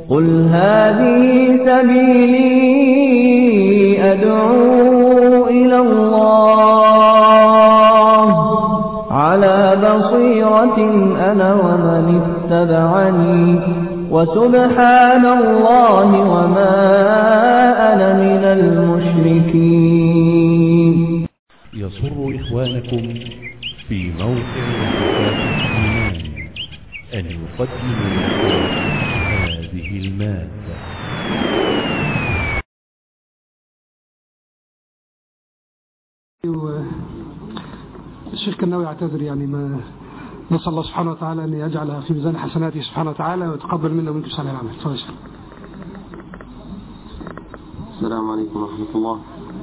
قل هذه سبيلي أدعو إلى الله على بصيرة أنا ومن اتبعني وسبحان الله وما أنا من المشركين يسر إخوانكم في موقع الكتاب الإيمان أن يقدموا لكم هذه المادة الشيخ كان يعتذر يعني ما نسأل الله سبحانه وتعالى أن يجعل في ميزان حسناته سبحانه وتعالى ويتقبل منا ومنكم صالح العمل تفضل السلام عليكم ورحمة الله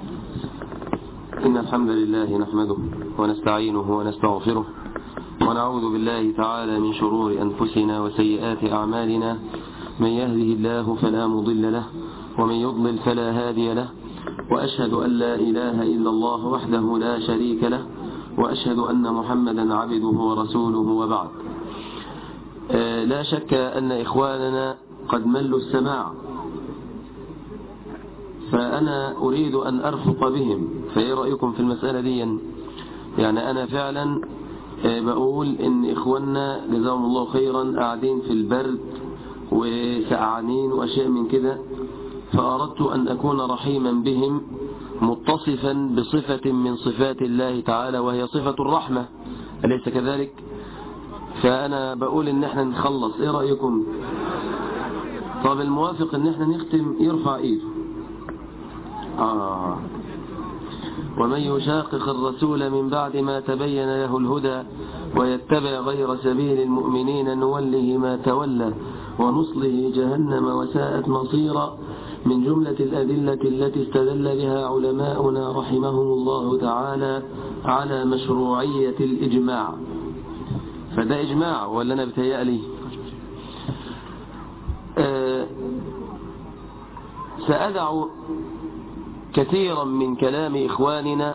إن الحمد لله نحمده ونستعينه ونستغفره ونعوذ بالله تعالى من شرور أنفسنا وسيئات أعمالنا من يهده الله فلا مضل له ومن يضلل فلا هادي له وأشهد أن لا إله إلا الله وحده لا شريك له وأشهد أن محمدا عبده ورسوله وبعد آه لا شك أن إخواننا قد ملوا السماع فأنا أريد أن أرفق بهم فإيه رأيكم في المسألة دي يعني أنا فعلا آه بقول إن إخواننا جزاهم الله خيرا قاعدين في البرد وسقعانين وأشياء من كده فأردت أن أكون رحيما بهم متصفا بصفة من صفات الله تعالى وهي صفة الرحمة أليس كذلك فأنا بقول إن احنا نخلص إيه رأيكم طب الموافق إن احنا نختم يرفع إيده آه ومن يشاقق الرسول من بعد ما تبين له الهدى ويتبع غير سبيل المؤمنين نوله ما تولى ونصله جهنم وساءت مصيرا من جملة الأدلة التي استدل بها علماؤنا رحمهم الله تعالى على مشروعية الإجماع فده إجماع ولا أنا بتهيألي أه سأدع كثيرا من كلام إخواننا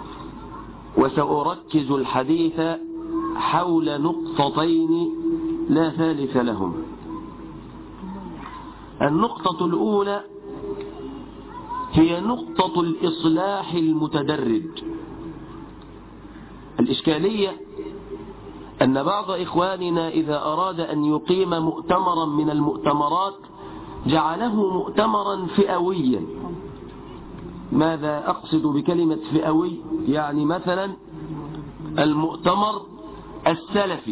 وسأركز الحديث حول نقطتين لا ثالث لهم النقطة الأولى هي نقطة الإصلاح المتدرج الإشكالية أن بعض إخواننا إذا أراد أن يقيم مؤتمرا من المؤتمرات جعله مؤتمرا فئويا ماذا أقصد بكلمة فئوي يعني مثلا المؤتمر السلفي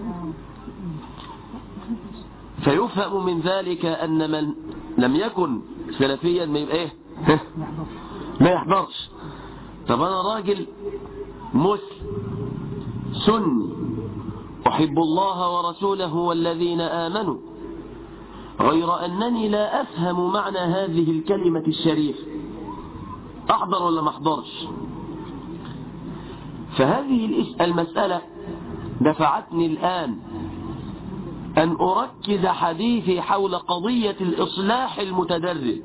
فيفهم من ذلك أن من لم يكن سلفيا ما يبقى إيه ما يحضرش طب أنا راجل مسلم سني أحب الله ورسوله والذين آمنوا غير أنني لا أفهم معنى هذه الكلمة الشريفة أحضر ولا ما أحضرش فهذه المسألة دفعتني الآن أن أركز حديثي حول قضية الإصلاح المتدرج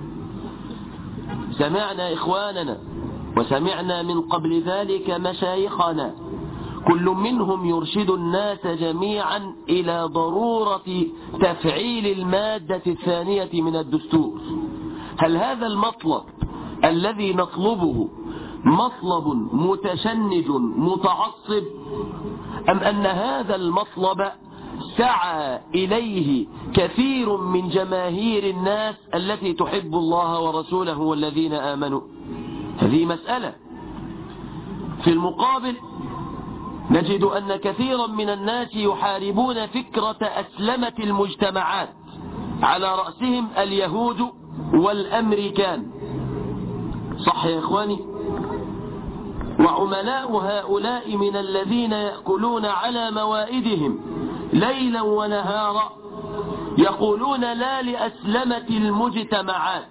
سمعنا إخواننا وسمعنا من قبل ذلك مشايخنا كل منهم يرشد الناس جميعا إلى ضرورة تفعيل المادة الثانية من الدستور هل هذا المطلب الذي نطلبه مطلب متشنج متعصب أم أن هذا المطلب سعى إليه كثير من جماهير الناس التي تحب الله ورسوله والذين آمنوا هذه مسألة في المقابل نجد أن كثيرا من الناس يحاربون فكرة أسلمة المجتمعات على رأسهم اليهود والأمريكان صح يا إخواني وعملاء هؤلاء من الذين يأكلون على موائدهم ليلا ونهارا يقولون لا لأسلمة المجتمعات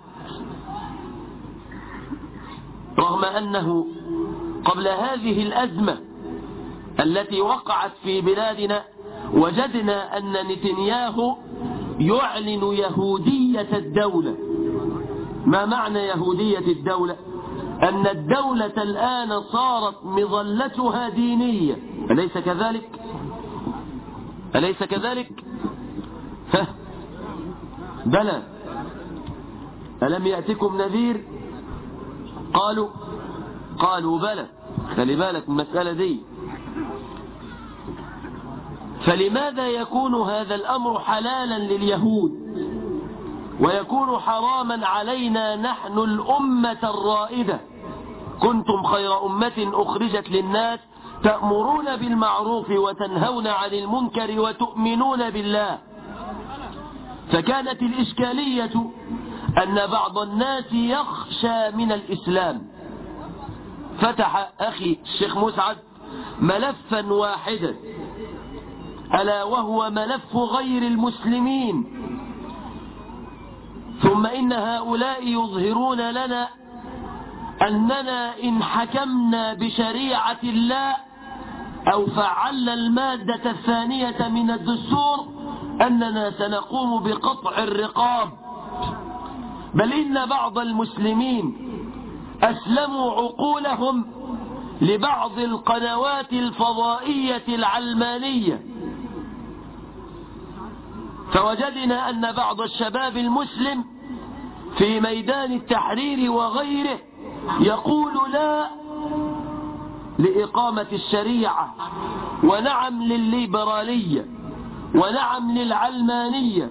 رغم أنه قبل هذه الأزمة التي وقعت في بلادنا وجدنا أن نتنياهو يعلن يهودية الدولة ما معنى يهودية الدولة أن الدولة الآن صارت مظلتها دينية أليس كذلك أليس كذلك ها بلى ألم يأتكم نذير قالوا قالوا بلى خلي بالك من المسألة دي فلماذا يكون هذا الأمر حلالا لليهود ويكون حراما علينا نحن الأمة الرائدة كنتم خير أمة أخرجت للناس تأمرون بالمعروف وتنهون عن المنكر وتؤمنون بالله فكانت الإشكالية أن بعض الناس يخشى من الإسلام فتح أخي الشيخ مسعد ملفا واحدا ألا وهو ملف غير المسلمين ثم إن هؤلاء يظهرون لنا أننا إن حكمنا بشريعة الله أو فعلنا المادة الثانية من الدستور أننا سنقوم بقطع الرقاب بل إن بعض المسلمين أسلموا عقولهم لبعض القنوات الفضائية العلمانية فوجدنا أن بعض الشباب المسلم في ميدان التحرير وغيره يقول لا لإقامة الشريعة ونعم للليبرالية ونعم للعلمانية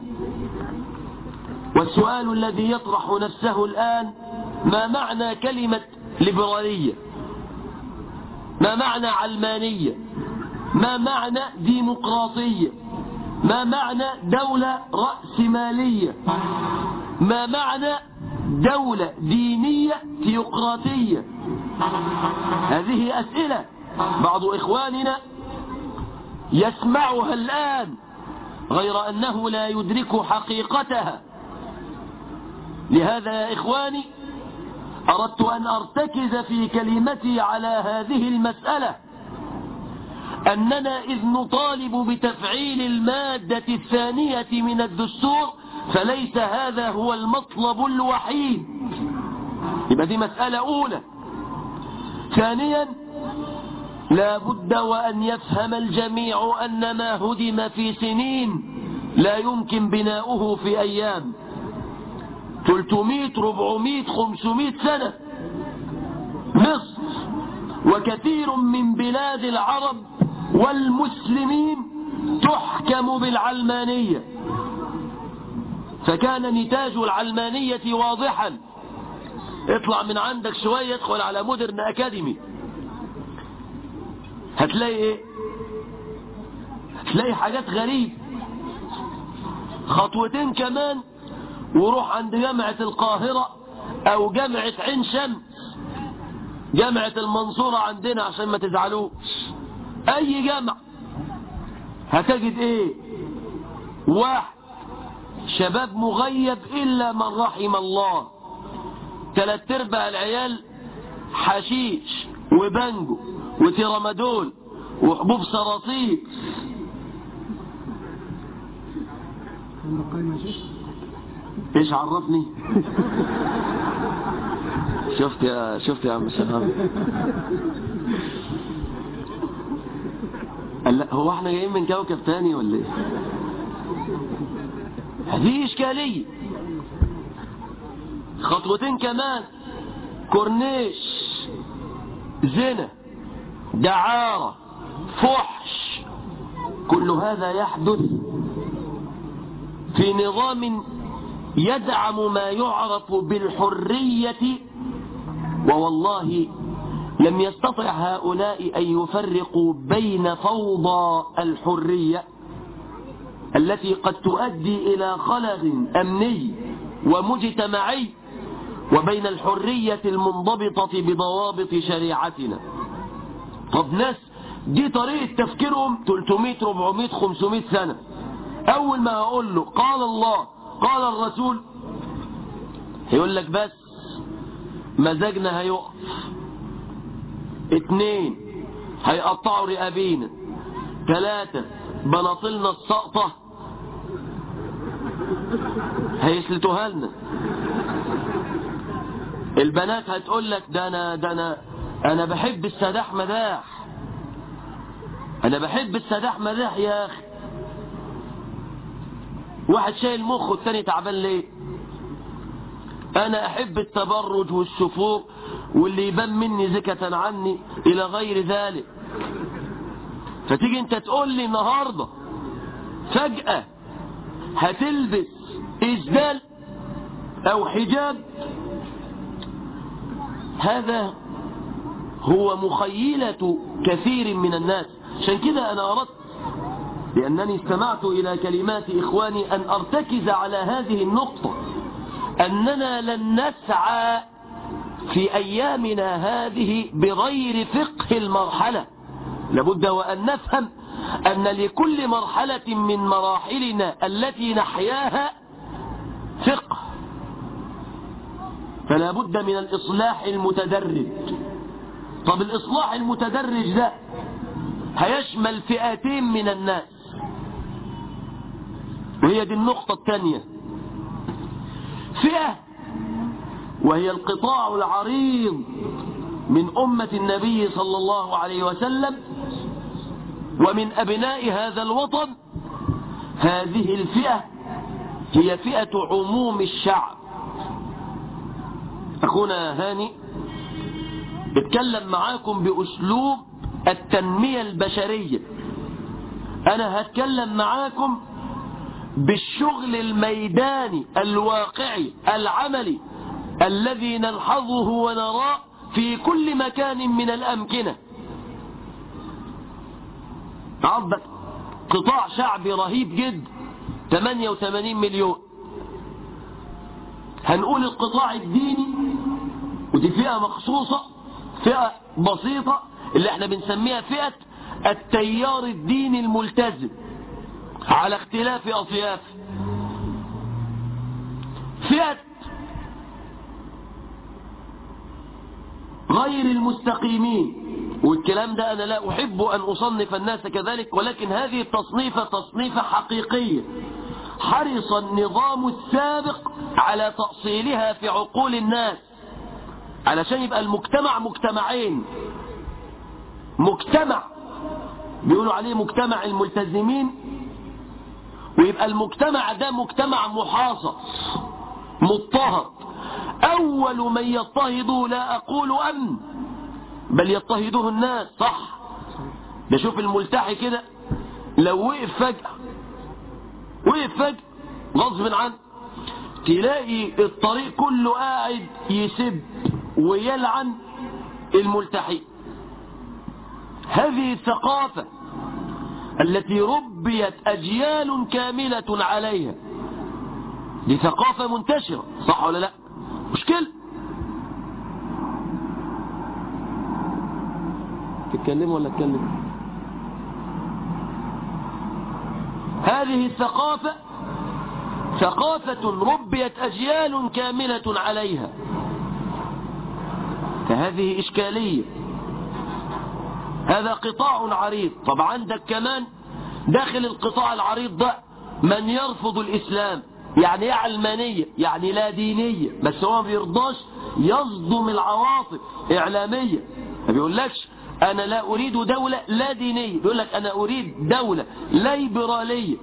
والسؤال الذي يطرح نفسه الآن ما معنى كلمة ليبرالية ما معنى علمانية ما معنى ديمقراطية ما معنى دولة رأسمالية ما معنى دولة دينية تيوقراطية هذه أسئلة بعض إخواننا يسمعها الآن غير أنه لا يدرك حقيقتها لهذا يا إخواني أردت أن أرتكز في كلمتي على هذه المسألة أننا إذ نطالب بتفعيل المادة الثانية من الدستور فليس هذا هو المطلب الوحيد يبقى دي مسألة أولى ثانيا لا بد وأن يفهم الجميع أن ما هدم في سنين لا يمكن بناؤه في أيام 300 400 500 سنة مصر وكثير من بلاد العرب والمسلمين تحكم بالعلمانية فكان نتاج العلمانية واضحا اطلع من عندك شوية ادخل على مودرن اكاديمي هتلاقي ايه هتلاقي حاجات غريبة خطوتين كمان وروح عند جامعة القاهرة او جامعة عين شمس جامعة المنصورة عندنا عشان ما تزعلوش اي جامعة هتجد ايه واحد شباب مغيب الا من رحم الله ثلاث ارباع العيال حشيش وبنجو وترامادول وحبوب سراطيل ايش عرفني شفت يا شفت يا عم شباب قال لا هو احنا جايين من كوكب تاني ولا ايه هذه اشكاليه خطوتين كمان كورنيش زنا دعارة فحش كل هذا يحدث في نظام يدعم ما يعرف بالحرية ووالله لم يستطع هؤلاء أن يفرقوا بين فوضى الحرية التي قد تؤدي إلى خلل أمني ومجتمعي وبين الحرية المنضبطة بضوابط شريعتنا طب ناس دي طريقة تفكيرهم 300 400 500 سنة أول ما أقول له قال الله قال الرسول هيقول لك بس مزاجنا هيقف اتنين هيقطعوا رقابينا ثلاثة بناطلنا السقطة هيسلتوها لنا البنات هتقول لك ده انا ده انا انا بحب السداح مداح انا بحب السداح مداح يا اخي واحد شايل مخه والتاني تعبان ليه انا احب التبرج والشفوق واللي يبان مني زكة عني الى غير ذلك فتيجي انت تقول لي النهاردة فجأة هتلبس إسدال أو حجاب هذا هو مخيلة كثير من الناس عشان كده أنا أردت لأنني استمعت إلى كلمات إخواني أن أرتكز على هذه النقطة أننا لن نسعى في أيامنا هذه بغير فقه المرحلة لابد وأن نفهم أن لكل مرحلة من مراحلنا التي نحياها فقه فلا بد من الإصلاح المتدرج طب الإصلاح المتدرج ده هيشمل فئتين من الناس وهي دي النقطة الثانية فئة وهي القطاع العريض من أمة النبي صلى الله عليه وسلم ومن أبناء هذا الوطن هذه الفئة هي فئة عموم الشعب أخونا هاني اتكلم معاكم بأسلوب التنمية البشرية أنا هتكلم معاكم بالشغل الميداني الواقعي العملي الذي نلحظه ونراه في كل مكان من الأمكنة عندك قطاع شعبي رهيب جدا 88 مليون هنقول القطاع الديني ودي فئة مخصوصة فئة بسيطة اللي احنا بنسميها فئة التيار الديني الملتزم على اختلاف أطياف فئة غير المستقيمين والكلام ده أنا لا أحب أن أصنف الناس كذلك ولكن هذه التصنيفة تصنيفة حقيقية حرص النظام السابق على تأصيلها في عقول الناس علشان يبقى المجتمع مجتمعين مجتمع بيقولوا عليه مجتمع الملتزمين ويبقى المجتمع ده مجتمع محاصر مضطهد أول من يضطهده لا أقول أمن بل يضطهده الناس صح ده شوف الملتحي كده لو وقف فجأة وقف فجأة غصب عنه تلاقي الطريق كله قاعد يسب ويلعن الملتحي هذه الثقافة التي ربيت أجيال كاملة عليها دي ثقافة منتشرة صح ولا لا مشكلة تتكلم ولا اتكلم هذه الثقافة ثقافة ربيت أجيال كاملة عليها فهذه إشكالية هذا قطاع عريض طب عندك كمان داخل القطاع العريض ده من يرفض الإسلام يعني ايه علمانية يعني لا دينية بس هو ما بيرضاش يصدم العواطف إعلامية ما بيقولكش أنا لا أريد دولة لا دينية بيقول لك أنا أريد دولة ليبرالية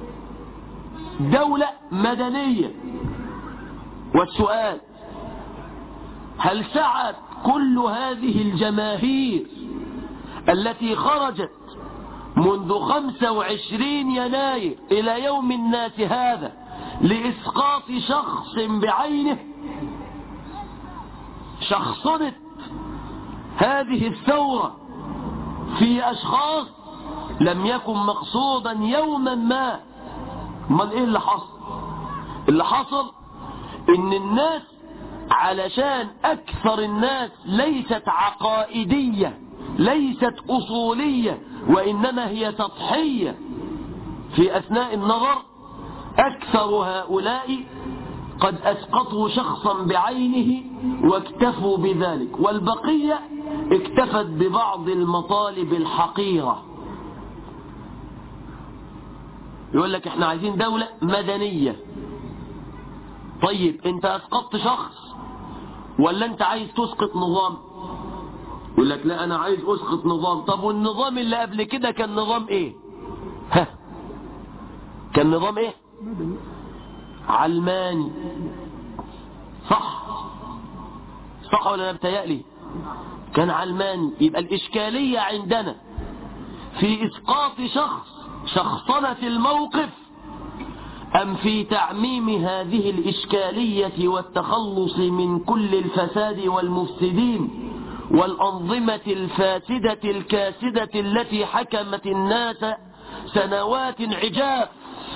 دولة مدنية والسؤال هل سعت كل هذه الجماهير التي خرجت منذ 25 يناير إلى يوم الناس هذا لإسقاط شخص بعينه شخصنت هذه الثورة في أشخاص لم يكن مقصودا يوما ما من إيه اللي حصل اللي حصل إن الناس علشان أكثر الناس ليست عقائدية ليست أصولية وإنما هي تضحية في أثناء النظر أكثر هؤلاء قد أسقطوا شخصا بعينه واكتفوا بذلك والبقية اكتفت ببعض المطالب الحقيرة يقول لك احنا عايزين دولة مدنية طيب انت اسقطت شخص ولا انت عايز تسقط نظام يقول لك لا انا عايز اسقط نظام طب والنظام اللي قبل كده كان نظام ايه ها كان نظام ايه علماني صح صح ولا انا بتهيألي كان علماني يبقى الإشكالية عندنا في إسقاط شخص شخصنة الموقف أم في تعميم هذه الإشكالية والتخلص من كل الفساد والمفسدين والأنظمة الفاسدة الكاسدة التي حكمت الناس سنوات عجاف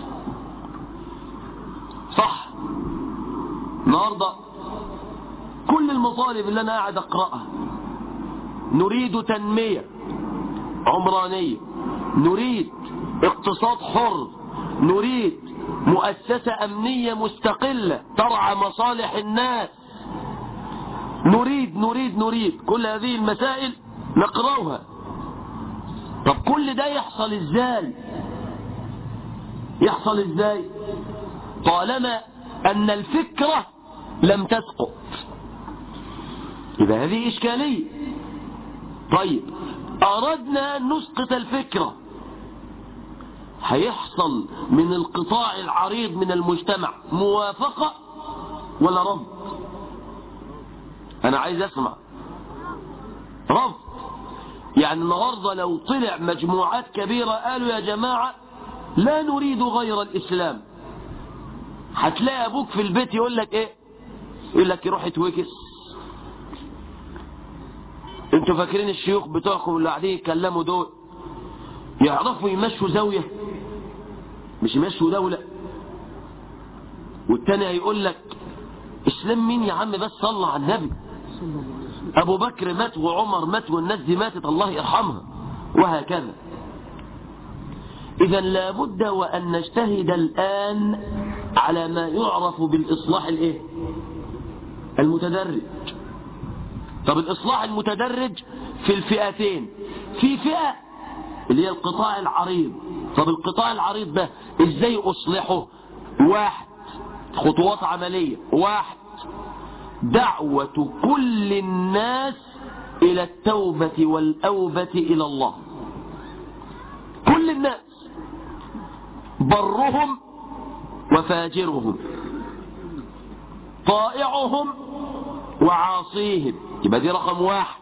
صح النهارده كل المطالب اللي أنا قاعد أقرأها نريد تنمية عمرانية نريد اقتصاد حر نريد مؤسسة أمنية مستقلة ترعى مصالح الناس نريد نريد نريد كل هذه المسائل نقرأها طب كل ده يحصل ازاي يحصل ازاي طالما أن الفكرة لم تسقط يبقى هذه إشكالية طيب أردنا أن نسقط الفكرة هيحصل من القطاع العريض من المجتمع موافقة ولا رفض أنا عايز أسمع رفض يعني النهاردة لو طلع مجموعات كبيرة قالوا يا جماعة لا نريد غير الإسلام هتلاقي أبوك في البيت يقول لك إيه يقول لك يروح يتوكس انتوا فاكرين الشيوخ بتوعكم اللي قاعدين يتكلموا دول يعرفوا يمشوا زاوية مش يمشوا دولة والتاني هيقول لك اسلام مين يا عم بس صلى على النبي ابو بكر مات وعمر مات والناس دي ماتت الله يرحمها وهكذا اذا لابد وان نجتهد الان على ما يعرف بالاصلاح الايه المتدرج طب الإصلاح المتدرج في الفئتين في فئة اللي هي القطاع العريض طب القطاع العريض ده ازاي أصلحه واحد خطوات عملية واحد دعوة كل الناس إلى التوبة والأوبة إلى الله كل الناس برهم وفاجرهم طائعهم وعاصيهم يبقى دي رقم واحد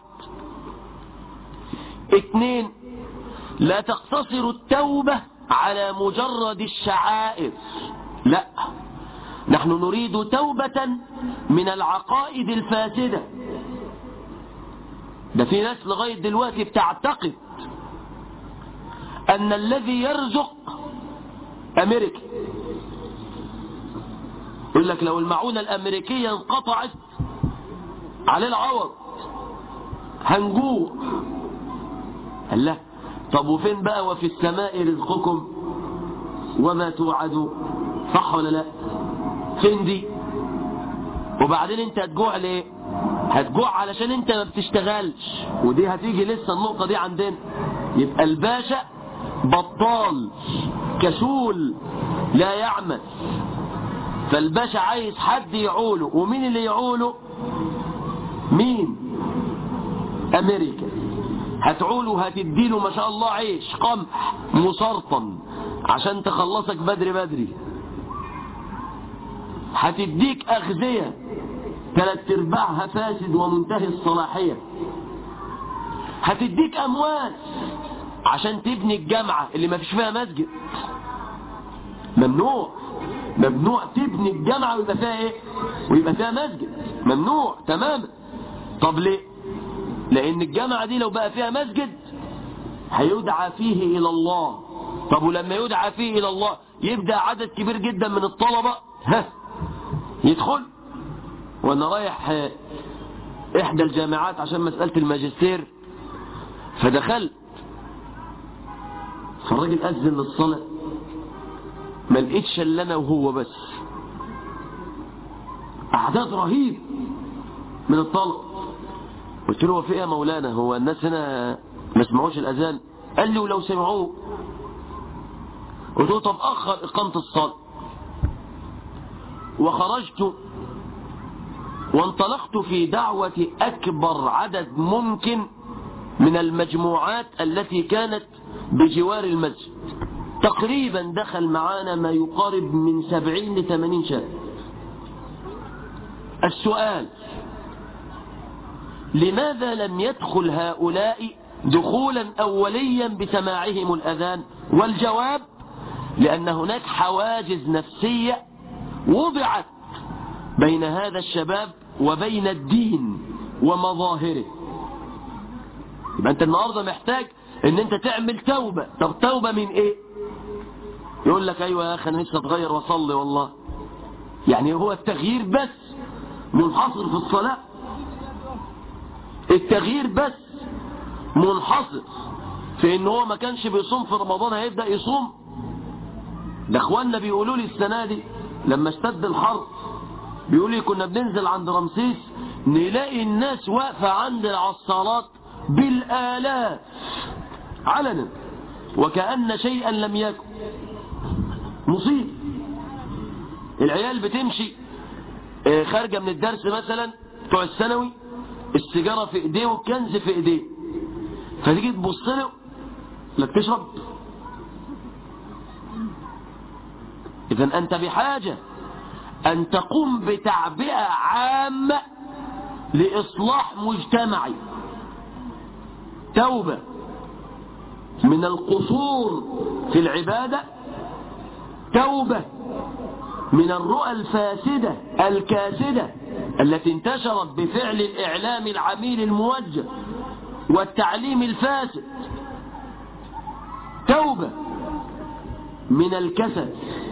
اتنين لا تقتصر التوبة على مجرد الشعائر لا نحن نريد توبة من العقائد الفاسدة ده في ناس لغاية دلوقتي بتعتقد أن الذي يرزق أمريكا يقول لك لو المعونة الأمريكية انقطعت عليه العوض هنجوع قال لا طب وفين بقى وفي السماء رزقكم وما توعدوا صح ولا لا فين دي وبعدين انت هتجوع ليه هتجوع علشان انت ما بتشتغلش ودي هتيجي لسه النقطة دي عندنا يبقى الباشا بطال كسول لا يعمل فالباشا عايز حد يعوله ومين اللي يعوله مين امريكا هتعوله هتديله ما شاء الله عيش قمح مسرطن عشان تخلصك بدري بدري هتديك اغذية ثلاث ارباعها فاسد ومنتهي الصلاحية هتديك اموال عشان تبني الجامعة اللي ما فيش فيها مسجد ممنوع ممنوع تبني الجامعة ويبقى فيها ايه ويبقى فيها مسجد ممنوع تماما طب ليه لان الجامعة دي لو بقى فيها مسجد هيدعى فيه الى الله طب ولما يدعى فيه الى الله يبدأ عدد كبير جدا من الطلبة ها يدخل وانا رايح احدى الجامعات عشان مسألة الماجستير فدخلت فالراجل أذن للصلاة ما لقيتش الا انا وهو بس اعداد رهيب من الطلب قلت له هو في ايه يا مولانا هو الناس هنا ما سمعوش الاذان قال لي ولو سمعوه قلت له طب اخر اقامه الصلاه وخرجت وانطلقت في دعوة أكبر عدد ممكن من المجموعات التي كانت بجوار المسجد تقريبا دخل معانا ما يقارب من سبعين لثمانين شاب السؤال لماذا لم يدخل هؤلاء دخولا أوليا بسماعهم الأذان والجواب لأن هناك حواجز نفسية وضعت بين هذا الشباب وبين الدين ومظاهره يبقى أنت النهاردة محتاج أن أنت تعمل توبة طب توبة من إيه يقول لك أيوة يا أخي أنا نفسي أتغير وأصلي والله يعني هو التغيير بس منحصر في الصلاة التغيير بس منحصر في ان هو ما كانش بيصوم في رمضان هيبدأ يصوم ده اخواننا بيقولوا لي السنة دي لما اشتد الحر بيقول لي كنا بننزل عند رمسيس نلاقي الناس واقفة عند العصارات بالآلاف علنا وكأن شيئا لم يكن مصيب العيال بتمشي آه، خارجة من الدرس مثلا بتوع الثانوي السيجارة في ايديه والكنز في ايديه فتيجي تبص له لا تشرب اذا انت بحاجة ان تقوم بتعبئة عامة لاصلاح مجتمعي توبة من القصور في العبادة توبة من الرؤى الفاسدة الكاسدة التي انتشرت بفعل الإعلام العميل الموجه والتعليم الفاسد توبة من الكسل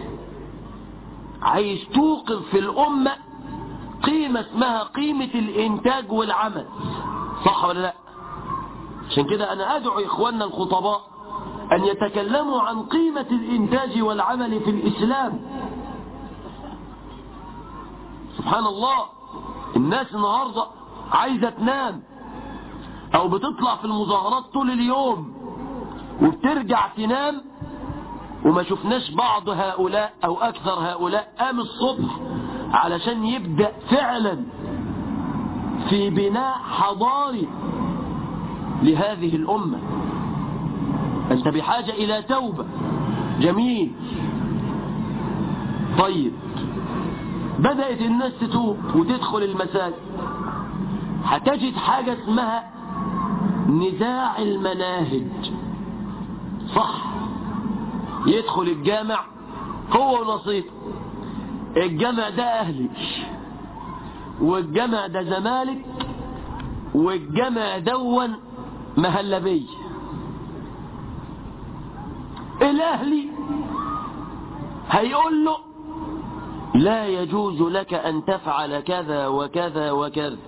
عايز توقظ في الأمة قيمة اسمها قيمة الإنتاج والعمل صح ولا لا عشان كده أنا أدعو إخواننا الخطباء أن يتكلموا عن قيمة الإنتاج والعمل في الإسلام سبحان الله الناس النهاردة عايزة تنام او بتطلع في المظاهرات طول اليوم وبترجع تنام وما شفناش بعض هؤلاء او اكثر هؤلاء قام الصبح علشان يبدأ فعلا في بناء حضاري لهذه الامة انت بحاجة الى توبة جميل طيب بدأت الناس تتوب وتدخل المساجد هتجد حاجة اسمها نزاع المناهج صح يدخل الجامع هو ونصيبه الجامع ده اهلي والجامع ده زمالك والجامع دون مهلبي الاهلي هيقول له لا يجوز لك ان تفعل كذا وكذا وكذا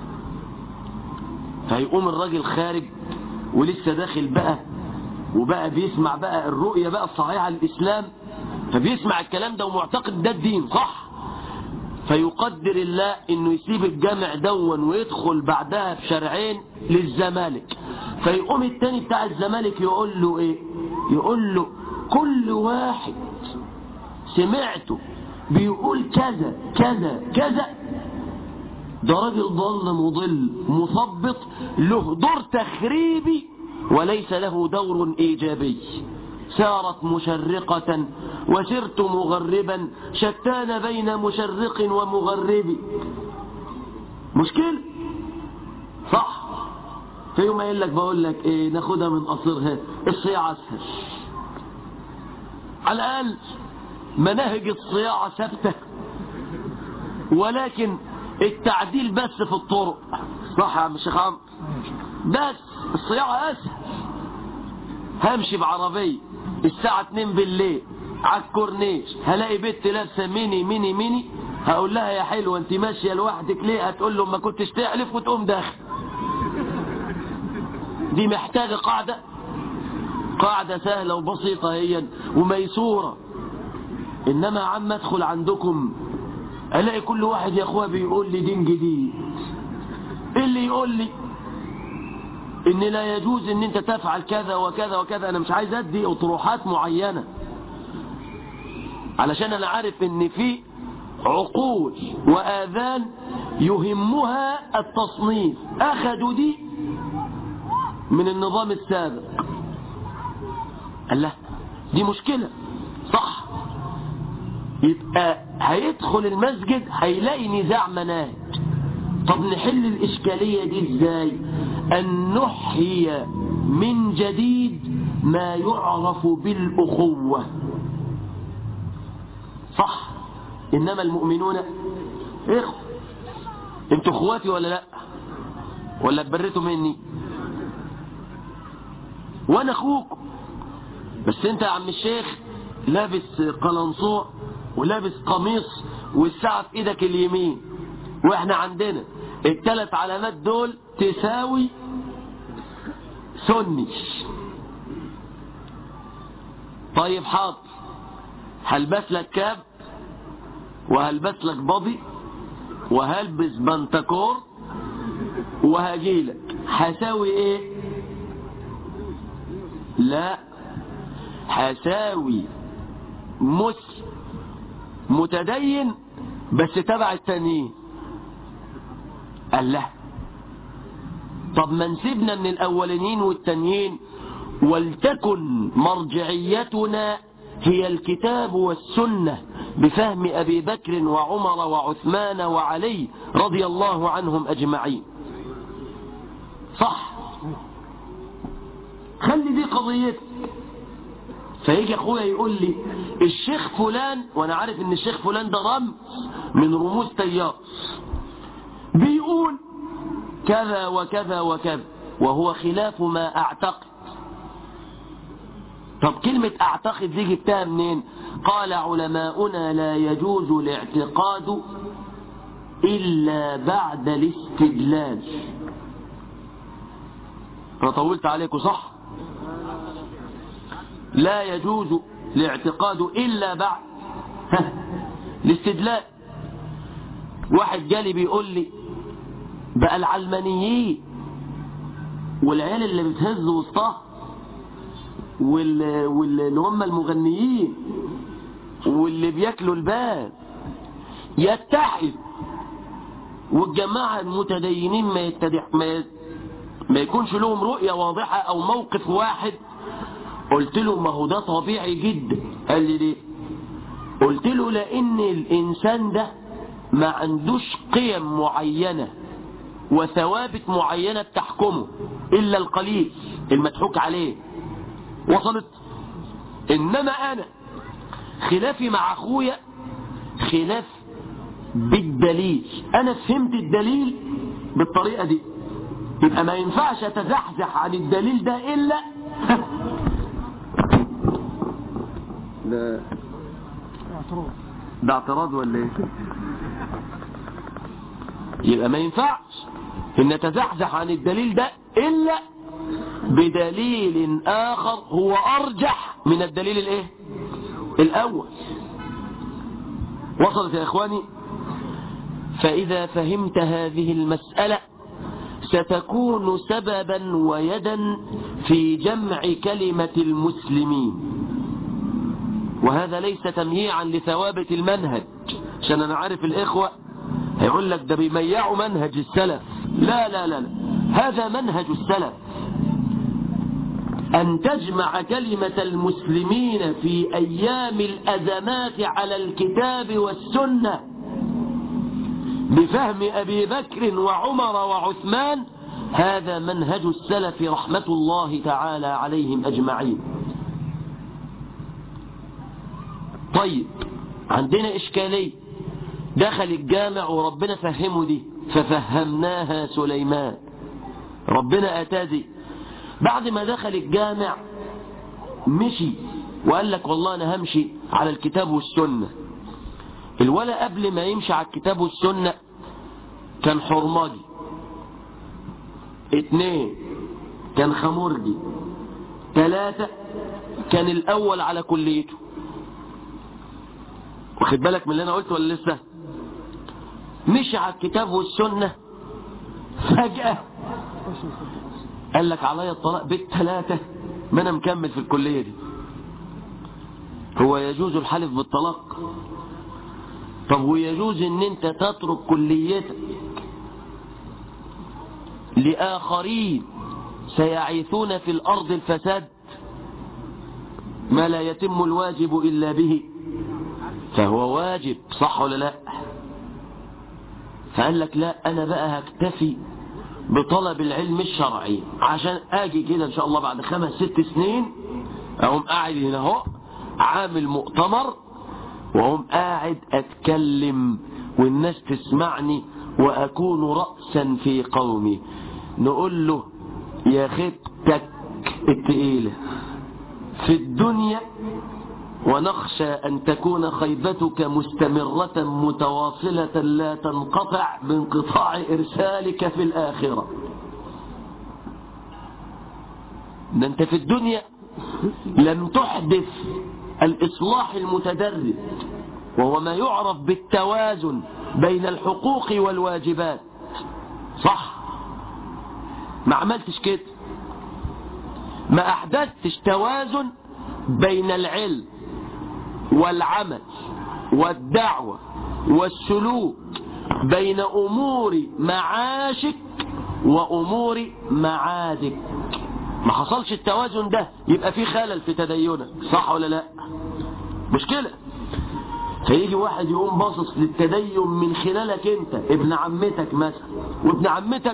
فيقوم الراجل خارج ولسه داخل بقى وبقى بيسمع بقى الرؤية بقى الصحيحة للإسلام فبيسمع الكلام ده ومعتقد ده الدين صح فيقدر الله انه يسيب الجامع دون ويدخل بعدها بشرعين للزمالك فيقوم التاني بتاع الزمالك يقول له ايه يقول له كل واحد سمعته بيقول كذا كذا كذا ده راجل ضل مضل مثبط له دور تخريبي وليس له دور ايجابي سارت مشرقة وسرت مغربا شتان بين مشرق ومغرب مشكلة صح في يوم يقول لك بقول لك ايه ناخدها من قصرها الصياعة اسهل على الاقل مناهج الصياعة ثابتة ولكن التعديل بس في الطرق صح يا عم الشيخ عمرو بس الصياعة اسهل همشي بعربية الساعة 2 بالليل على الكورنيش هلاقي بنت لابسة ميني ميني ميني هقول لها يا حلوة انت ماشية لوحدك ليه هتقول له ما كنتش تحلف وتقوم داخل دي محتاجة قاعدة قاعدة سهلة وبسيطة هي وميسورة انما يا عم ادخل عندكم الاقي كل واحد يا اخويا بيقول لي دين جديد إيه اللي يقول لي ان لا يجوز ان انت تفعل كذا وكذا وكذا انا مش عايز ادي اطروحات معينة علشان انا عارف ان في عقول واذان يهمها التصنيف اخذوا دي من النظام السابق قال لا دي مشكلة صح يبقى هيدخل المسجد هيلاقي نزاع مناهج طب نحل الإشكالية دي ازاي أن نحيي من جديد ما يعرف بالأخوة صح إنما المؤمنون إخوة انتوا اخواتي ولا لا ولا اتبريتوا مني وانا اخوكم بس انت يا عم الشيخ لابس قلنصوع ولابس قميص والساعة في ايدك اليمين واحنا عندنا الثلاث علامات دول تساوي سني طيب حاضر هلبس لك كاب وهلبس لك بضي وهلبس بنتكور وهجيلك هساوي ايه لا هساوي مسلم متدين بس تبع التانيين قال لا طب ما نسيبنا من الاولانيين والتانيين ولتكن مرجعيتنا هي الكتاب والسنة بفهم أبي بكر وعمر وعثمان وعلي رضي الله عنهم أجمعين صح خلي دي قضيتك فيجي اخويا يقول لي الشيخ فلان وانا عارف ان الشيخ فلان ده رمز من رموز تيار بيقول كذا وكذا وكذا وهو خلاف ما اعتقد طب كلمة اعتقد دي جبتها منين قال علماؤنا لا يجوز الاعتقاد الا بعد الاستدلال انا طولت عليكم صح لا يجوز الاعتقاد الا بعد الاستدلال واحد جالي بيقول لي بقى العلمانيين والعيال اللي بتهز وسطها واللي, واللي هم المغنيين واللي بياكلوا الباب يتحد والجماعة المتدينين ما, يتدح ما, ما يكونش لهم رؤية واضحة او موقف واحد قلت له ما هو ده طبيعي جدا قال لي ليه قلت له لان الانسان ده ما عندوش قيم معينة وثوابت معينة تحكمه الا القليل المضحوك عليه وصلت انما انا خلافي مع اخويا خلاف بالدليل انا فهمت الدليل بالطريقة دي يبقى ما ينفعش اتزحزح عن الدليل ده الا ده ده اعتراض ولا ايه يبقى ما ينفعش ان نتزحزح عن الدليل ده الا بدليل اخر هو ارجح من الدليل الايه الاول وصلت يا اخواني فاذا فهمت هذه المسألة ستكون سببا ويدا في جمع كلمة المسلمين وهذا ليس تمييعا لثوابت المنهج عشان انا عارف الاخوة هيقول لك ده بيميعوا منهج السلف لا لا لا, لا. هذا منهج السلف أن تجمع كلمة المسلمين في أيام الأزمات على الكتاب والسنة بفهم أبي بكر وعمر وعثمان هذا منهج السلف رحمة الله تعالى عليهم أجمعين طيب عندنا إشكالية دخل الجامع وربنا فهمه دي ففهمناها سليمان ربنا أتى دي بعد ما دخل الجامع مشي وقال لك والله أنا همشي على الكتاب والسنة الولا قبل ما يمشي على الكتاب والسنة كان حرمجي اتنين كان خمرجي ثلاثة كان الأول على كليته واخد بالك من اللي أنا قلته ولا لسه مشي على الكتاب والسنة فجأة قال لك عليا الطلاق بالثلاثة ما أنا مكمل في الكلية دي هو يجوز الحلف بالطلاق طب ويجوز ان انت تترك كليتك لآخرين سيعيثون في الأرض الفساد ما لا يتم الواجب إلا به فهو واجب صح ولا لا فقال لك لا أنا بقى هكتفي بطلب العلم الشرعي عشان أجي كده إن شاء الله بعد خمس ست سنين أقوم قاعد هنا اهو عامل مؤتمر وهم قاعد أتكلم والناس تسمعني وأكون رأسا في قومي نقول له يا خيبتك التقيلة في الدنيا ونخشى أن تكون خيبتك مستمرة متواصلة لا تنقطع بانقطاع إرسالك في الآخرة ده أنت في الدنيا لم تحدث الإصلاح المتدرج وهو ما يعرف بالتوازن بين الحقوق والواجبات صح ما عملتش كده ما أحدثتش توازن بين العلم والعمل والدعوة والسلوك بين أمور معاشك وأمور معادك ما حصلش التوازن ده يبقى في خلل في تدينك صح ولا لا مشكلة فيجي واحد يقوم باصص للتدين من خلالك انت ابن عمتك مثلا وابن عمتك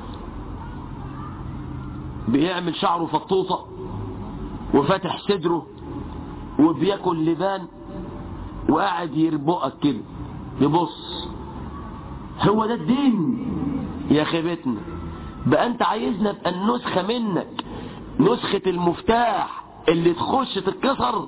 بيعمل شعره فطوطة وفاتح صدره وبياكل لبان وقاعد يربقك كده يبص هو ده الدين يا خيبتنا بقى انت عايزنا بقى النسخة منك نسخة المفتاح اللي تخش تتكسر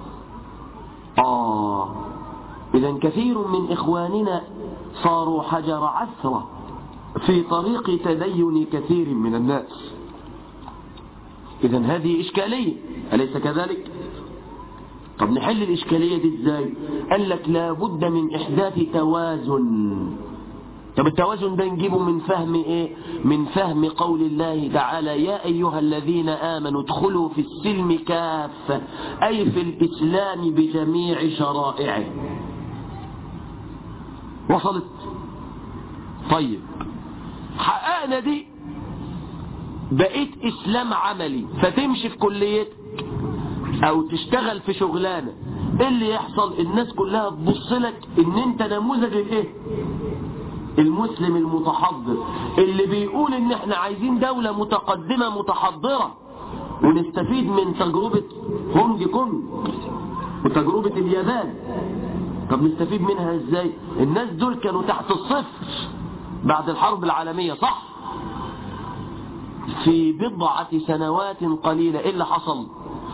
آه إذا كثير من إخواننا صاروا حجر عثرة في طريق تدين كثير من الناس إذا هذه إشكالية أليس كذلك؟ طب نحل الإشكالية دي إزاي؟ قال لك لابد من إحداث توازن طب التوازن ده نجيبه من فهم إيه؟ من فهم قول الله تعالى يا أيها الذين آمنوا ادخلوا في السلم كافة أي في الإسلام بجميع شرائعه وصلت طيب حققنا دي بقيت إسلام عملي فتمشي في كليتك أو تشتغل في شغلانة إيه اللي يحصل الناس كلها تبص لك إن أنت نموذج الإيه المسلم المتحضر اللي بيقول إن إحنا عايزين دولة متقدمة متحضرة ونستفيد من تجربة هونج كونج وتجربة اليابان طب نستفيد منها ازاي الناس دول كانوا تحت الصفر بعد الحرب العالمية صح في بضعة سنوات قليلة ايه اللي حصل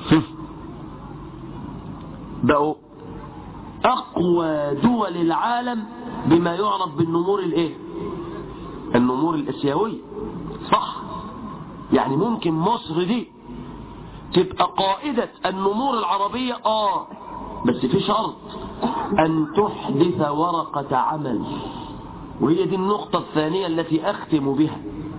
بقوا اقوى دول العالم بما يعرف بالنمور الايه النمور الاسيوية صح يعني ممكن مصر دي تبقى قائدة النمور العربية اه بس في شرط أن تحدث ورقة عمل وهي دي النقطة الثانية التي أختم بها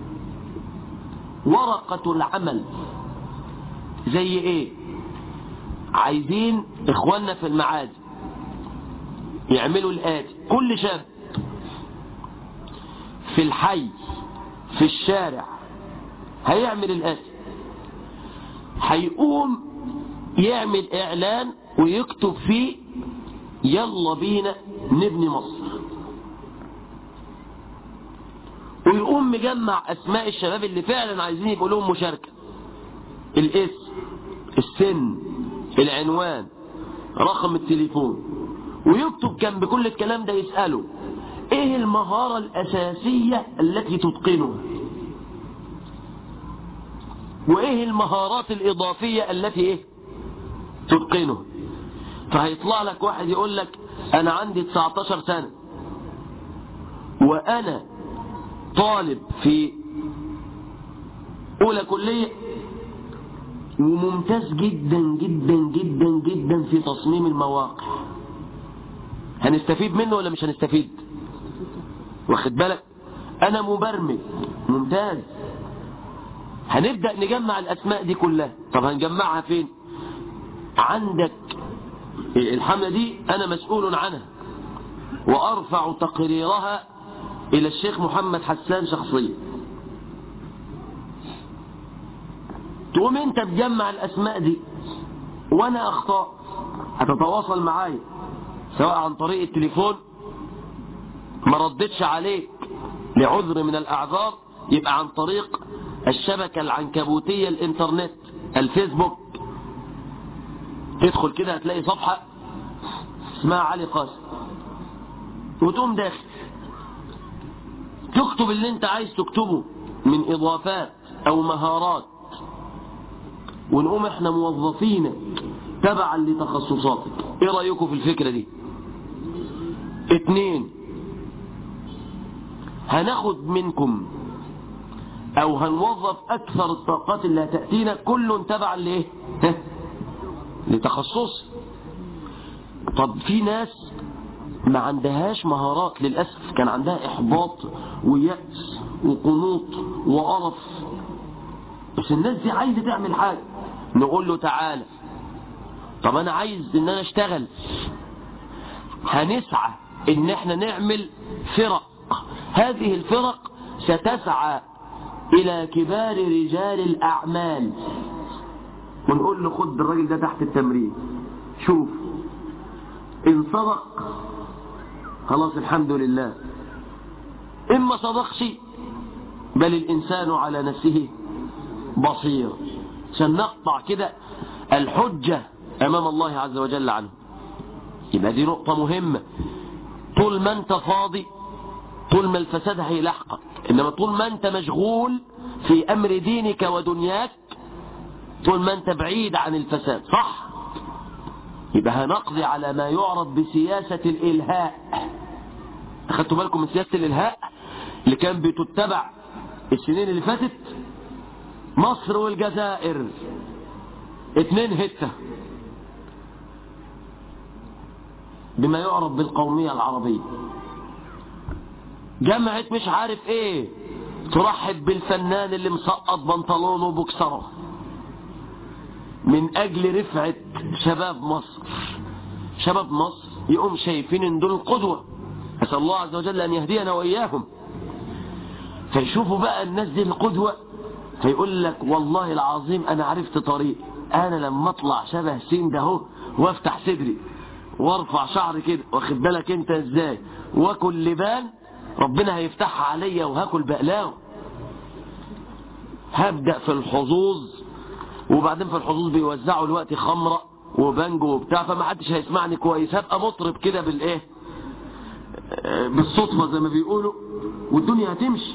ورقة العمل زي ايه عايزين اخواننا في المعادي يعملوا الآتي كل شاب في الحي في الشارع هيعمل الآتي هيقوم يعمل إعلان ويكتب فيه يلا بينا نبني مصر ويقوم مجمع أسماء الشباب اللي فعلا عايزين يبقوا لهم مشاركة الاسم السن العنوان رقم التليفون ويكتب جنب كل الكلام ده يسأله ايه المهارة الأساسية التي تتقنها وايه المهارات الإضافية التي ايه تتقنها فهيطلع لك واحد يقول لك انا عندي 19 سنة وانا طالب في اولى كلية وممتاز جدا جدا جدا جدا في تصميم المواقع هنستفيد منه ولا مش هنستفيد واخد بالك انا مبرمج ممتاز هنبدأ نجمع الاسماء دي كلها طب هنجمعها فين عندك الحملة دي انا مسؤول عنها وارفع تقريرها الى الشيخ محمد حسان شخصيا تقوم انت تجمع الاسماء دي وانا اخطأ هتتواصل معايا سواء عن طريق التليفون ما ردتش عليك لعذر من الاعذار يبقى عن طريق الشبكة العنكبوتية الانترنت الفيسبوك تدخل كده هتلاقي صفحة اسمها علي قاسم وتقوم داخل تكتب اللي انت عايز تكتبه من اضافات او مهارات ونقوم احنا موظفين تبعا لتخصصاتك ايه رأيكم في الفكرة دي اتنين هناخد منكم او هنوظف اكثر الطاقات اللي هتأتينا كل تبعا لايه ها؟ لتخصص طب في ناس ما عندهاش مهارات للأسف كان عندها إحباط ويأس وقنوط وقرف بس الناس دي عايزة تعمل حاجة نقول له تعالى طب أنا عايز إن أنا أشتغل هنسعى إن احنا نعمل فرق هذه الفرق ستسعى إلى كبار رجال الأعمال ونقول له خد الراجل ده تحت التمرين شوف إن صدق خلاص الحمد لله إما صدقش بل الإنسان على نفسه بصير عشان نقطع كده الحجة أمام الله عز وجل عنه يبقى دي نقطة مهمة طول ما أنت فاضي طول ما الفساد هيلحقك إنما طول ما أنت مشغول في أمر دينك ودنياك طول ما أنت بعيد عن الفساد صح يبقى هنقضي على ما يعرف بسياسة الإلهاء أخدتوا بالكم من سياسة الإلهاء اللي كان بتتبع السنين اللي فاتت مصر والجزائر اتنين هتة بما يعرف بالقومية العربية جمعت مش عارف ايه ترحب بالفنان اللي مسقط بنطلونه بكسره من اجل رفعة شباب مصر شباب مصر يقوم شايفين ان دول القدوة اسأل الله عز وجل ان يهدينا واياهم فيشوفوا بقى الناس دي القدوة فيقول لك والله العظيم انا عرفت طريق انا لما اطلع شبه سين ده اهو وافتح صدري وارفع شعري كده واخد بالك انت ازاي واكل لبان ربنا هيفتحها عليا وهاكل بقلاوه هبدأ في الحظوظ وبعدين في الحظوظ بيوزعوا الوقت خمرة وبنجو وبتاع فما حدش هيسمعني كويس هبقى مطرب كده بالايه آه، بالصدفة زي ما بيقولوا والدنيا هتمشي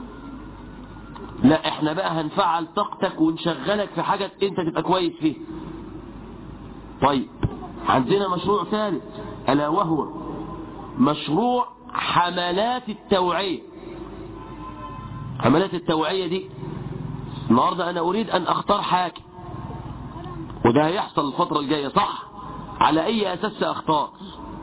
لا احنا بقى هنفعل طاقتك ونشغلك في حاجة انت تبقى كويس فيها طيب عندنا مشروع ثالث ألا وهو مشروع حملات التوعية حملات التوعية دي النهاردة أنا أريد أن أختار حاكم وده هيحصل الفترة الجاية صح على أي أساس سأختار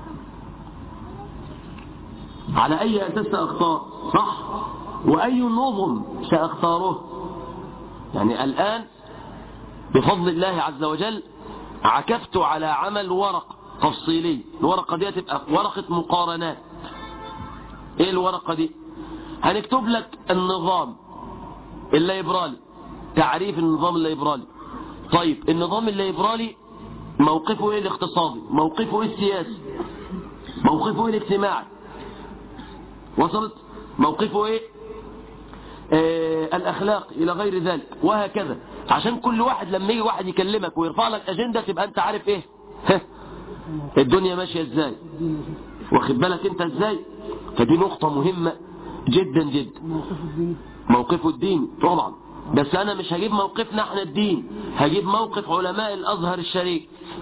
على أي أساس سأختار صح وأي نظم سأختاره يعني الآن بفضل الله عز وجل عكفت على عمل ورقة تفصيلي الورقة دي تبقى ورقة مقارنات ايه الورقة دي هنكتب لك النظام الليبرالي تعريف النظام الليبرالي طيب النظام الليبرالي موقفه ايه الاقتصادي موقفه ايه السياسي موقفه ايه الاجتماعي وصلت موقفه ايه آه الاخلاق الى غير ذلك وهكذا عشان كل واحد لما يجي واحد يكلمك ويرفع لك اجندة تبقى انت عارف ايه ها الدنيا ماشية ازاي واخد بالك انت ازاي فدي نقطة مهمة جدا جدا موقفه الديني طبعا بس انا مش هجيب موقفنا احنا الدين هجيب موقف علماء الازهر الشريف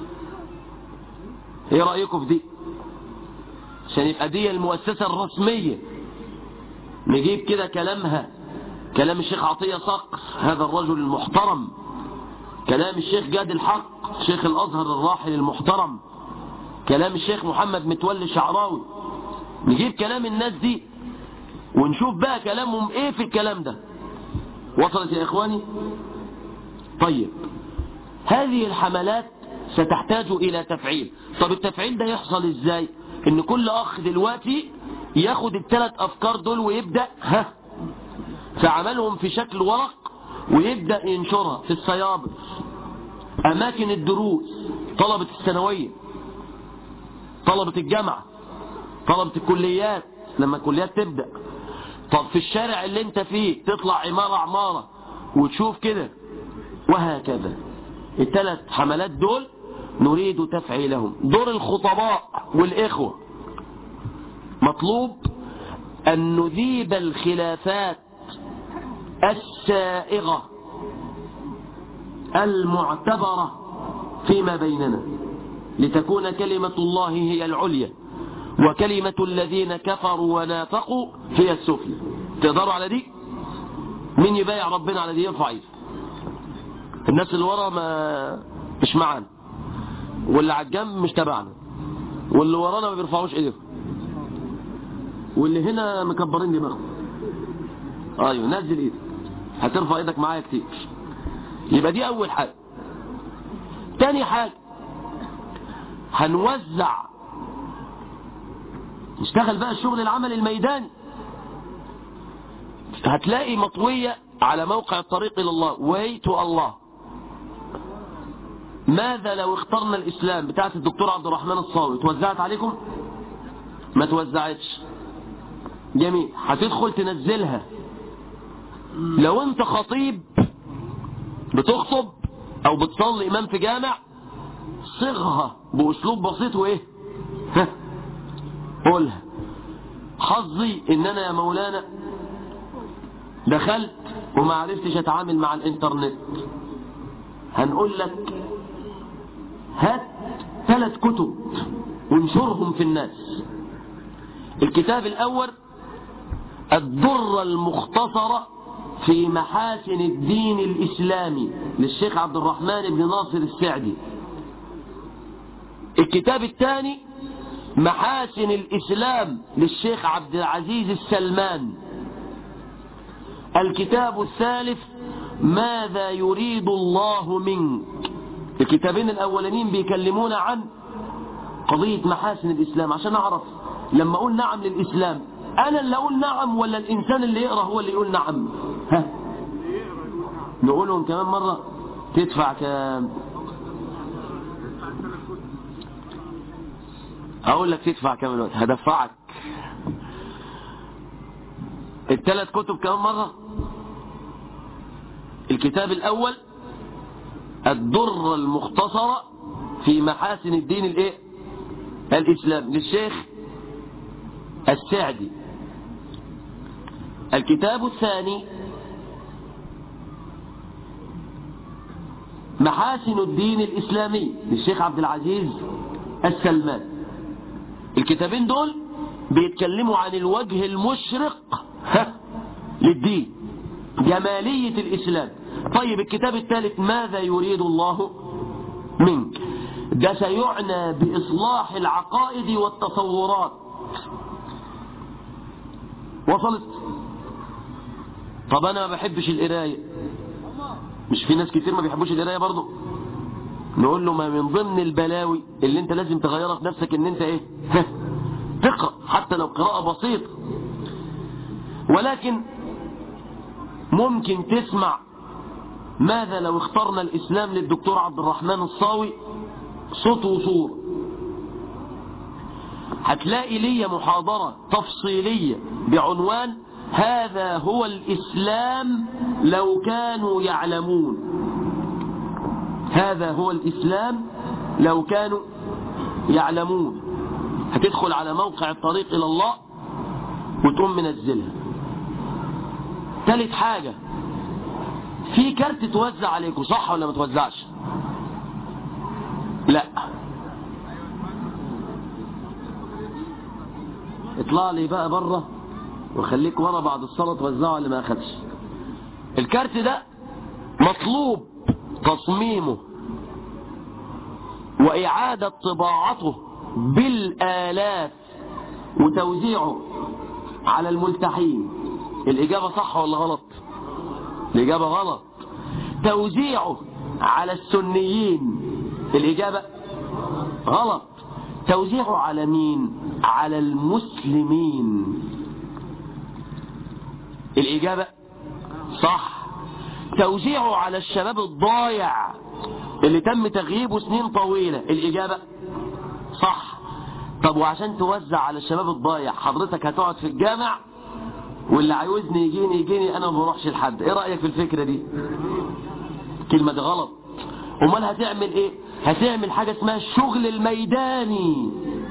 ايه رأيكم في دي عشان يبقى دي المؤسسة الرسمية نجيب كده كلامها كلام الشيخ عطية صقر هذا الرجل المحترم كلام الشيخ جاد الحق شيخ الازهر الراحل المحترم كلام الشيخ محمد متولي شعراوي نجيب كلام الناس دي ونشوف بقى كلامهم ايه في الكلام ده وصلت يا اخواني طيب هذه الحملات ستحتاج الى تفعيل طب التفعيل ده يحصل ازاي ان كل اخ دلوقتي ياخد الثلاث افكار دول ويبدأ ها فعملهم في شكل ورق ويبدأ ينشرها في السيابر اماكن الدروس طلبة الثانوية طلبة الجامعة طلبة الكليات لما الكليات تبدأ طب في الشارع اللي انت فيه تطلع عمارة عمارة وتشوف كده وهكذا الثلاث حملات دول نريد تفعيلهم دور الخطباء والإخوة مطلوب أن نذيب الخلافات السائغة المعتبرة فيما بيننا لتكون كلمة الله هي العليا وكلمة الذين كفروا ونافقوا هي السفلى تقدروا على دي مين يبايع ربنا على دي يرفع ايده الناس اللي ورا ما مش معانا واللي على الجنب مش تبعنا واللي ورانا ما بيرفعوش ايديهم واللي هنا مكبرين دماغهم ايوه نزل ايدك هترفع ايدك معايا كتير يبقى دي اول حاجه تاني حاجه هنوزع نشتغل بقى الشغل العمل الميداني هتلاقي مطوية على موقع الطريق إلى الله way to الله ماذا لو اخترنا الإسلام بتاعت الدكتور عبد الرحمن الصاوي توزعت عليكم ما توزعتش جميل هتدخل تنزلها لو انت خطيب بتخطب او بتصلي امام في جامع صغها باسلوب بسيط وايه ها قولها حظي ان انا يا مولانا دخلت وما عرفتش اتعامل مع الانترنت هنقول لك هات ثلاث كتب وانشرهم في الناس الكتاب الاول الدرة المختصرة في محاسن الدين الإسلامي للشيخ عبد الرحمن بن ناصر السعدي الكتاب الثاني محاسن الإسلام للشيخ عبد العزيز السلمان الكتاب الثالث ماذا يريد الله منك الكتابين الأولانيين بيكلمونا عن قضية محاسن الإسلام عشان أعرف لما أقول نعم للإسلام أنا اللي أقول نعم ولا الإنسان اللي يقرأ هو اللي يقول نعم ها نقولهم كمان مرة تدفع كام أقول لك تدفع كام الوقت هدفعك الثلاث كتب كمان مرة الكتاب الأول الدرة المختصرة في محاسن الدين الايه الإسلام للشيخ السعدي الكتاب الثاني محاسن الدين الإسلامي للشيخ عبد العزيز السلمان الكتابين دول بيتكلموا عن الوجه المشرق للدين جمالية الإسلام طيب الكتاب الثالث ماذا يريد الله منك ده سيعنى بإصلاح العقائد والتصورات وصلت طب أنا ما بحبش القراية مش في ناس كتير ما بيحبوش القراية برضه نقول له ما من ضمن البلاوي اللي انت لازم تغيرها في نفسك ان انت ايه تقرأ حتى لو قراءة بسيطة ولكن ممكن تسمع ماذا لو اخترنا الإسلام للدكتور عبد الرحمن الصاوي صوت وصور هتلاقي لي محاضرة تفصيلية بعنوان هذا هو الإسلام لو كانوا يعلمون هذا هو الإسلام لو كانوا يعلمون هتدخل على موقع الطريق إلى الله وتقوم منزلها ثالث حاجة في كارت توزع عليكم صح ولا ما توزعش لا اطلع لي بقى بره وخليك ورا بعد الصلاة توزعه اللي ما اخدش الكارت ده مطلوب تصميمه وإعادة طباعته بالآلاف وتوزيعه على الملتحين الإجابة صح ولا غلط الإجابة غلط توزيعه على السنيين الإجابة غلط توزيعه على مين على المسلمين الإجابة صح توزيعه على الشباب الضايع اللي تم تغييبه سنين طويلة الإجابة صح طب وعشان توزع على الشباب الضايع حضرتك هتقعد في الجامع واللي عاوزني يجيني يجيني انا ما بروحش لحد ايه رأيك في الفكرة دي كلمة دي غلط امال هتعمل ايه هتعمل حاجة اسمها الشغل الميداني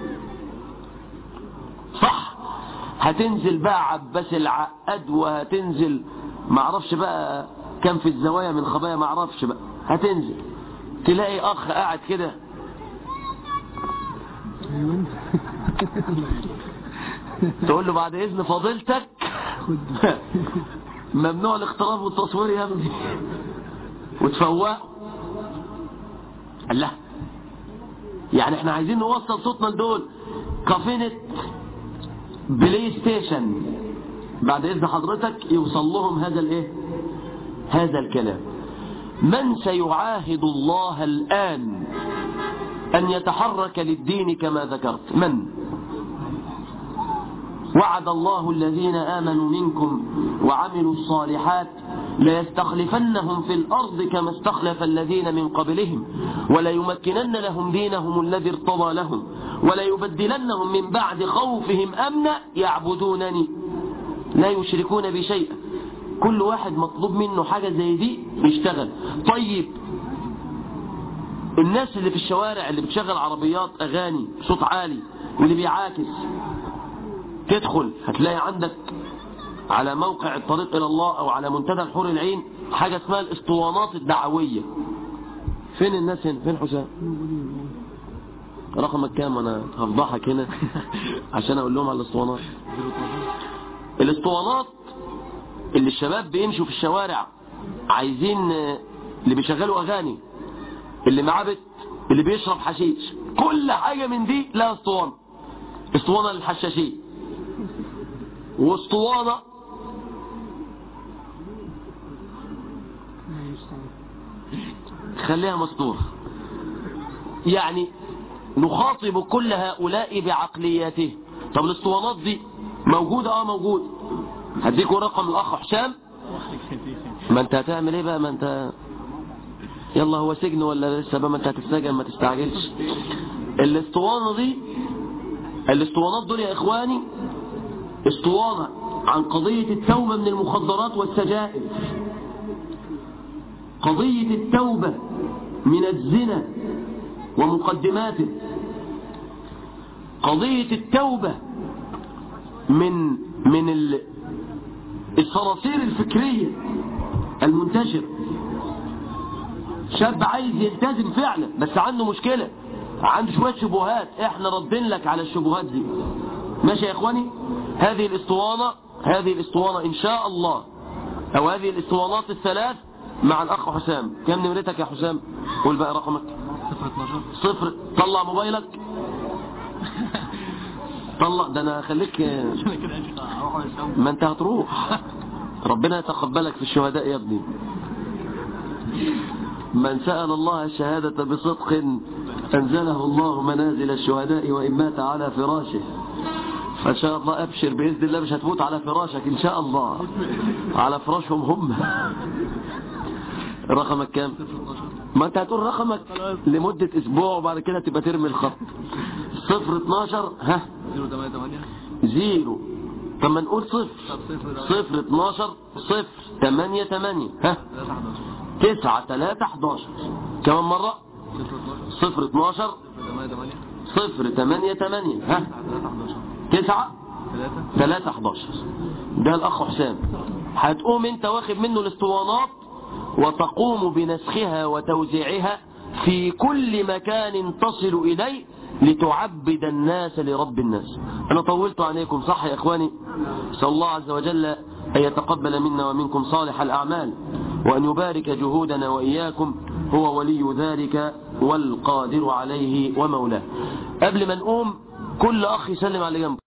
صح هتنزل بقى عباس العقاد وهتنزل معرفش بقى كان في الزوايا من خبايا معرفش بقى هتنزل تلاقي اخ قاعد كده ايوه تقول له بعد اذن فضيلتك ممنوع الاقتراب والتصوير يا ابني وتفوقه قال لا يعني احنا عايزين نوصل صوتنا لدول كافينة بلاي ستيشن بعد اذن حضرتك يوصل لهم هذا الايه هذا الكلام من سيعاهد الله الآن أن يتحرك للدين كما ذكرت من وعد الله الذين آمنوا منكم وعملوا الصالحات ليستخلفنهم في الأرض كما استخلف الذين من قبلهم وليمكنن لهم دينهم الذي ارتضى لهم وليبدلنهم من بعد خوفهم أمنا يعبدونني لا يشركون بشيئا كل واحد مطلوب منه حاجة زي دي يشتغل طيب الناس اللي في الشوارع اللي بتشغل عربيات أغاني صوت عالي واللي بيعاكس تدخل هتلاقي عندك على موقع الطريق إلى الله أو على منتدى الحور العين حاجة اسمها الاسطوانات الدعوية فين الناس هنا فين حسام رقمك كام انا هفضحك هنا عشان اقول لهم على الاسطوانات الاسطوانات اللي الشباب بيمشوا في الشوارع عايزين اللي بيشغلوا اغاني اللي معاه بت اللي بيشرب حشيش كل حاجة من دي لها اسطوانة اسطوانة للحشاشين واسطوانة خليها مستور يعني نخاطب كل هؤلاء بعقلياته طب الاسطوانات دي موجودة اه موجودة هديكوا رقم الاخ حسام ما انت هتعمل ايه بقى ما انت يلا هو سجن ولا لسه بقى ما انت هتتسجن ما تستعجلش الاسطوانة دي الاسطوانات دول يا اخواني اسطوانة عن قضية التوبة من المخدرات والسجائر قضية التوبة من الزنا ومقدماته قضية التوبة من من ال- الصراصير الفكرية المنتشر شاب عايز يلتزم فعلا بس عنده مشكلة عنده شوية شبهات احنا ردين لك على الشبهات دي ماشي يا اخواني هذه الاسطوانة هذه الاسطوانة ان شاء الله او هذه الاسطوانات الثلاث مع الاخ حسام كم نمرتك يا حسام قول بقى رقمك صفر طلع موبايلك طلع ده انا هخليك ما انت هتروح ربنا يتقبلك في الشهداء يا ابني من سأل الله الشهادة بصدق أنزله الله منازل الشهداء وإن مات على فراشه فإن شاء الله أبشر بإذن الله مش هتموت على فراشك إن شاء الله على فراشهم هم رقمك كام ما انت هتقول رقمك لمدة اسبوع وبعد كده تبقى ترمي الخط صفر اتناشر ها زيرو طب ما نقول صفر صفر اتناشر صفر تمانية تمانية ها تسعة تلاتة حداشر كمان مرة صفر اتناشر صفر تمانية تمانية ها تسعة تلاتة حداشر ده الأخ حسام هتقوم انت واخد منه الاسطوانات وتقوم بنسخها وتوزيعها في كل مكان تصل إليه لتعبد الناس لرب الناس أنا طولت عليكم صح يا إخواني سأل الله عز وجل أن يتقبل منا ومنكم صالح الأعمال وأن يبارك جهودنا وإياكم هو ولي ذلك والقادر عليه ومولاه قبل ما نقوم كل أخ يسلم على جنبه